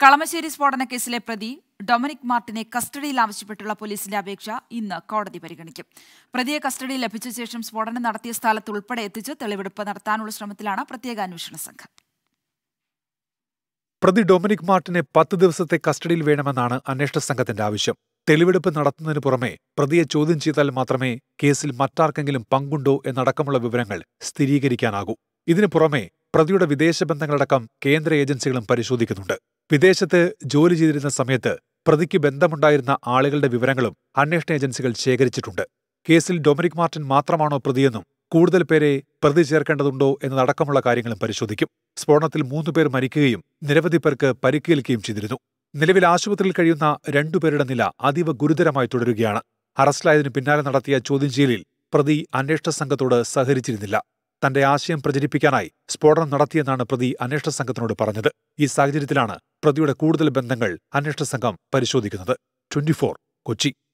കളമശ്ശേരി സ്ഫോടന കേസിലെ പ്രതി ഡൊമിനിക് മാർട്ടിനെ കസ്റ്റഡിയിൽ ആവശ്യപ്പെട്ടുള്ള പോലീസിന്റെ അപേക്ഷ ഇന്ന് കോടതി പരിഗണിക്കും പ്രതിയെ കസ്റ്റഡിയിൽ ലഭിച്ച ശേഷം സ്ഫോടനം നടത്തിയ സ്ഥലത്ത് ഉൾപ്പെടെ എത്തിച്ച് തെളിവെടുപ്പ് നടത്താനുള്ള ശ്രമത്തിലാണ് പ്രത്യേക അന്വേഷണ സംഘം പ്രതി ഡൊമിനിക് മാർട്ടിനെ പത്ത് ദിവസത്തെ കസ്റ്റഡിയിൽ വേണമെന്നാണ് അന്വേഷണ സംഘത്തിന്റെ ആവശ്യം തെളിവെടുപ്പ് നടത്തുന്നതിന് പുറമെ പ്രതിയെ ചോദ്യം ചെയ്താൽ മാത്രമേ കേസിൽ മറ്റാർക്കെങ്കിലും പങ്കുണ്ടോ എന്നടക്കമുള്ള വിവരങ്ങൾ സ്ഥിരീകരിക്കാനാകൂ ഇതിനു പുറമെ പ്രതിയുടെ വിദേശ ബന്ധങ്ങളടക്കം കേന്ദ്ര ഏജൻസികളും പരിശോധിക്കുന്നുണ്ട് വിദേശത്ത് ജോലി ചെയ്തിരുന്ന സമയത്ത് പ്രതിക്ക് ബന്ധമുണ്ടായിരുന്ന ആളുകളുടെ വിവരങ്ങളും അന്വേഷണ ഏജൻസികൾ ശേഖരിച്ചിട്ടുണ്ട് കേസിൽ ഡൊമിനിക് മാർട്ടിൻ മാത്രമാണോ പ്രതിയെന്നും കൂടുതൽ പേരെ പ്രതി ചേർക്കേണ്ടതുണ്ടോ എന്നതടക്കമുള്ള കാര്യങ്ങളും പരിശോധിക്കും സ്ഫോടനത്തിൽ മൂന്ന് പേർ മരിക്കുകയും നിരവധി പേർക്ക് പരിക്കേൽക്കുകയും ചെയ്തിരുന്നു നിലവിൽ ആശുപത്രിയിൽ കഴിയുന്ന രണ്ടുപേരുടെ നില അതീവ ഗുരുതരമായി തുടരുകയാണ് അറസ്റ്റിലായതിനു പിന്നാലെ നടത്തിയ ചോദ്യം ചെയ്യലിൽ പ്രതി അന്വേഷണ സംഘത്തോട് സഹകരിച്ചിരുന്നില്ല തന്റെ ആശയം പ്രചരിപ്പിക്കാനായി സ്ഫോടനം നടത്തിയെന്നാണ് പ്രതി അന്വേഷണ സംഘത്തിനോട് പറഞ്ഞത് ഈ സാഹചര്യത്തിലാണ് പ്രതിയുടെ കൂടുതൽ ബന്ധങ്ങൾ അന്വേഷണ സംഘം പരിശോധിക്കുന്നത് ട്വന്റി കൊച്ചി